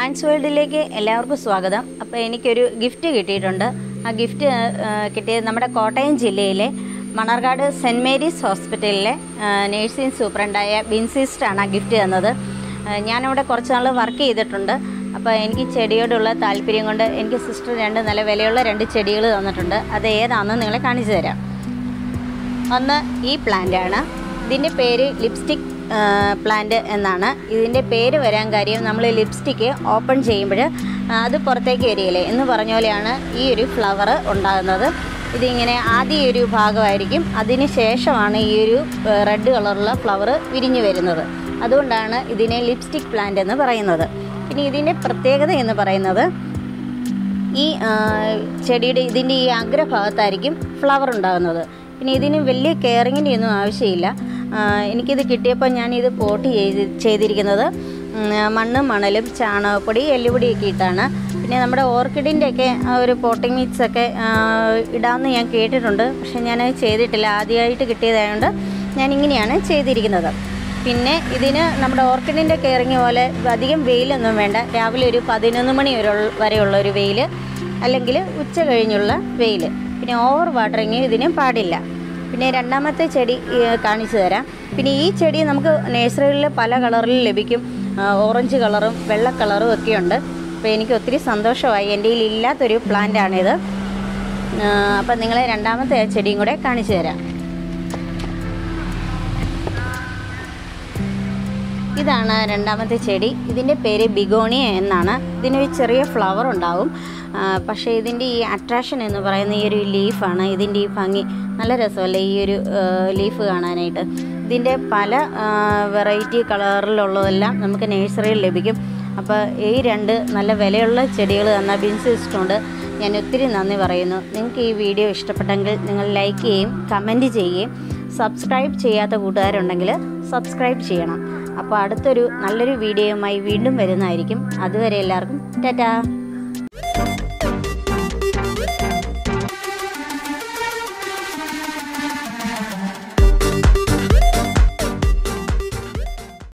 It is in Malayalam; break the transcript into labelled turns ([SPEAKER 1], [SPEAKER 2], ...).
[SPEAKER 1] പ്ലാന്റ്സ് വേൾഡിലേക്ക് എല്ലാവർക്കും സ്വാഗതം അപ്പോൾ എനിക്കൊരു ഗിഫ്റ്റ് കിട്ടിയിട്ടുണ്ട് ആ ഗിഫ്റ്റ് കിട്ടിയത് നമ്മുടെ കോട്ടയം ജില്ലയിലെ മണർകാട് സെൻറ് മേരീസ് ഹോസ്പിറ്റലിലെ നേഴ്സിംഗ് സൂപ്രണ്ടായ ബിൻസിസ്റ്റാണ് ആ ഗിഫ്റ്റ് തന്നത് ആ, ഞാനിവിടെ കുറച്ച് നാൾ വർക്ക് ചെയ്തിട്ടുണ്ട് അപ്പോൾ എനിക്ക് ചെടിയോടുള്ള താല്പര്യം കൊണ്ട് എനിക്ക് സിസ്റ്റർ രണ്ട് നല്ല വിലയുള്ള രണ്ട് ചെടികൾ തന്നിട്ടുണ്ട് അത് ഏതാണെന്ന് നിങ്ങളെ കാണിച്ചു തരാം ഒന്ന് ഈ പ്ലാന്റ് ആണ് ഇതിൻ്റെ പേര് ലിപ്സ്റ്റിക് പ്ലാന്റ് എന്നാണ് ഇതിൻ്റെ പേര് വരാൻ കാര്യം നമ്മൾ ലിപ്സ്റ്റിക്ക് ഓപ്പൺ ചെയ്യുമ്പോൾ അത് പുറത്തേക്ക് വരികയില്ലേ എന്ന് പറഞ്ഞ പോലെയാണ് ഈ ഒരു ഫ്ലവർ ഉണ്ടാകുന്നത് ഇതിങ്ങനെ ആദ്യ ഒരു ഭാഗമായിരിക്കും അതിന് ശേഷമാണ് ഈ ഒരു റെഡ് കളറുള്ള ഫ്ലവർ വിരിഞ്ഞു വരുന്നത് അതുകൊണ്ടാണ് ഇതിനെ ലിപ്സ്റ്റിക് പ്ലാന്റ് എന്ന് പറയുന്നത് പിന്നെ ഇതിൻ്റെ പ്രത്യേകത എന്ന് പറയുന്നത് ഈ ആ, ചെടിയുടെ ഇതിൻ്റെ ഈ അഗ്രഭാഗത്തായിരിക്കും ഫ്ലവർ ഉണ്ടാകുന്നത് പിന്നെ ഇതിന് വലിയ കെയറിങ്ങിൻ്റെ ഒന്നും ആവശ്യമില്ല ആ, എനിക്കിത് കിട്ടിയപ്പോൾ ഞാനിത് പോട്ട് ചെയ്ത് ചെയ്തിരിക്കുന്നത് ഉം, മണ്ണും മണലും ചാണകപ്പൊടി എല്ലുപൊടിയൊക്കെ ഇട്ടാണ് പിന്നെ നമ്മുടെ ഓർക്കിഡിൻ്റെ ഒക്കെ ആ ഒരു പോട്ടിംഗ് മിക്സ് ഒക്കെ ആ, ഇടാമെന്ന് ഞാൻ കേട്ടിട്ടുണ്ട് പക്ഷെ ഞാനത് ചെയ്തിട്ടില്ല ആദ്യമായിട്ട് കിട്ടിയതായതുകൊണ്ട് ഞാൻ ഇങ്ങനെയാണ് ചെയ്തിരിക്കുന്നത് പിന്നെ ഇതിന് നമ്മുടെ ഓർക്കിഡിൻ്റെ കെയറിങ് പോലെ അധികം വെയിലൊന്നും വേണ്ട രാവിലെ ഒരു പതിനൊന്ന് മണി വരെ ഉള്ള- വരെയുള്ള ഒരു വെയിൽ അല്ലെങ്കിൽ ഉച്ച കഴിഞ്ഞുള്ള വെയിൽ പിന്നെ ഓവർ വാട്ടറിങ് ഇതിന് പാടില്ല പിന്നെ രണ്ടാമത്തെ ചെടി ഈ, കാണിച്ചു തരാം പിന്നെ ഈ ചെടി നമുക്ക് നഴ്സറികളിൽ പല കളറിൽ ലഭിക്കും ആ, ഓറഞ്ച് കളറും വെള്ള കളറും ഒക്കെ ഉണ്ട് അപ്പോൾ എനിക്ക് ഒത്തിരി സന്തോഷമായി എൻ്റെ കയ്യിൽ ഇല്ലാത്തൊരു പ്ലാന്റാണിത് അപ്പം നിങ്ങളെ രണ്ടാമത്തെ ചെടിയും കൂടെ കാണിച്ചു തരാം ഇതാണ് രണ്ടാമത്തെ ചെടി ഇതിൻ്റെ പേര് ബിഗോണിയ എന്നാണ് ഇതിനൊരു ചെറിയ ഫ്ലവർ ഉണ്ടാവും ആ, പക്ഷേ ഇതിൻ്റെ ഈ അട്രാക്ഷൻ എന്ന് പറയുന്ന ഈ ഒരു ലീഫാണ് ഇതിൻ്റെ ഈ ഭംഗി നല്ല രസമല്ലേ ഈ ഒരു ലീഫ് കാണാനായിട്ട് ഇതിൻ്റെ പല വെറൈറ്റി കളറിലുള്ളതെല്ലാം നമുക്ക് നഴ്സറിയിൽ ലഭിക്കും അപ്പോൾ ഈ രണ്ട് നല്ല വിലയുള്ള ചെടികൾ തന്ന ബിൻസിസ്റ്റുണ്ട് ഞാൻ ഒത്തിരി നന്ദി പറയുന്നു നിങ്ങൾക്ക് ഈ വീഡിയോ ഇഷ്ടപ്പെട്ടെങ്കിൽ നിങ്ങൾ ലൈക്ക് ചെയ്യുകയും കമൻറ്റ് ചെയ്യുകയും സബ്സ്ക്രൈബ് ചെയ്യാത്ത കൂട്ടുകാരുണ്ടെങ്കിൽ സബ്സ്ക്രൈബ് ചെയ്യണം അപ്പോൾ അടുത്തൊരു നല്ലൊരു വീഡിയോയുമായി വീണ്ടും വരുന്നതായിരിക്കും അതുവരെ എല്ലാവർക്കും ടാറ്റാ